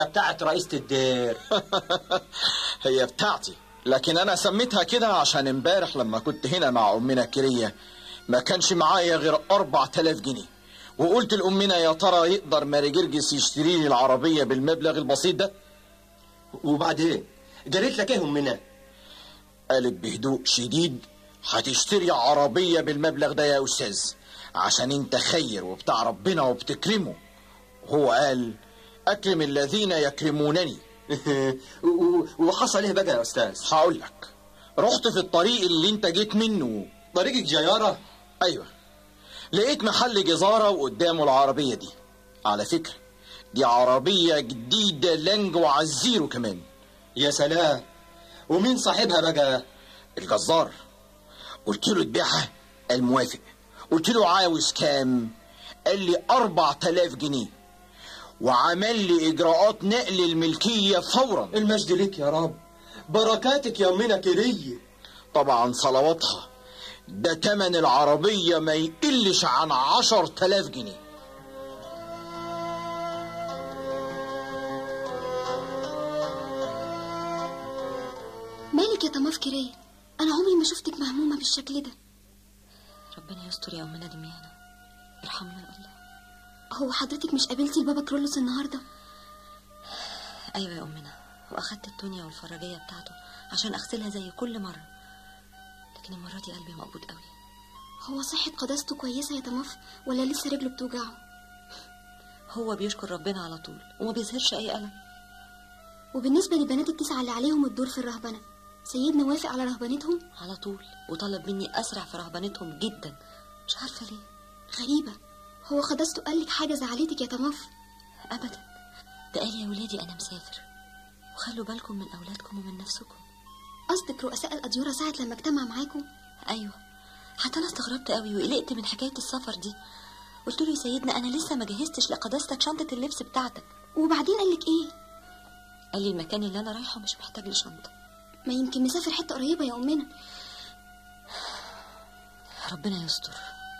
بتاعت رئيسة الدير هي بتاعتي لكن انا سميتها كده عشان امبارح لما كنت هنا مع امنا كيرية ما كانش معايا غير اربع تلاف جنيه وقلت لامنا يا ترى يقدر ماري جرجس يشتري لي العربية بالمبلغ البسيط ده وبعدين جريت لك ايه امنا قالت بهدوء شديد هتشتري عربية بالمبلغ ده يا أستاذ عشان انت خير وبتاع ربنا وبتكرمه هو قال أكرم الذين يكرمونني و- و- وحصل ايه بقى يا استاذ هقول لك رحت في الطريق اللي انت جيت منه طريقك جيارة ايوه لقيت محل جزارة وقدامه العربية دي على فكرة دي عربية جديدة لانج وعزيرو كمان يا سلام ومين صاحبها بقى الجزار قلت له تبيعها الموافق قلت له عاوز كام قال لي أربع تلاف جنيه وعمل لي إجراءات نقل الملكية فورا المجد ليك يا رب بركاتك يا امنا كيرية طبعا صلواتها ده تمن العربية ما يقلش عن عشر تلاف جنيه مالك يا طماف كراية انا عمري ما شفتك مهمومة بالشكل ده ربنا يستر يا أمنا دميانة ارحمنا يا الله هو حضرتك مش قابلتي البابا كرولوس النهاردة أيوة يا أمنا وأخدت الدنيا والفرجية بتاعته عشان أغسلها زي كل مرة لكن المرة دي قلبي مقبوض قوي هو صحة قداسته كويسة يا طماف ولا لسه رجله بتوجعه هو بيشكر ربنا على طول وما بيظهرش أي ألم وبالنسبة للبنات التسعة اللي عليهم الدور في الرهبنة سيدنا وافق على رهبنتهم على طول وطلب مني أسرع في رهبنتهم جدا مش عارفة ليه غريبة هو قداسته قالك حاجة زعلتك يا طماف أبدا ده قال يا ولادي أنا مسافر وخلوا بالكم من أولادكم ومن نفسكم قصدك رؤساء الأديرة ساعة لما اجتمع معاكم أيوة حتى أنا استغربت قوي وقلقت من حكاية السفر دي قلت له يا سيدنا أنا لسه ما جهزتش لقداستك شنطة اللبس بتاعتك وبعدين قالك ايه قال لي المكان اللي أنا رايحه مش محتاج لشنطة ما يمكن مسافر حتة قريبة يا أمنا ربنا يستر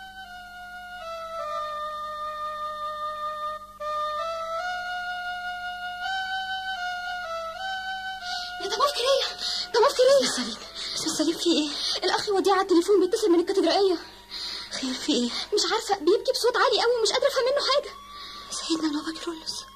يا طماف كرية طماف كرية سليم بس سليم في ايه الأخ وديع على التليفون بيتصل من الكاتدرائية خير في ايه مش عارفة بيبكي بصوت عالي قوي ومش قادرة أفهم منه حاجة سيدنا البابا كيرلس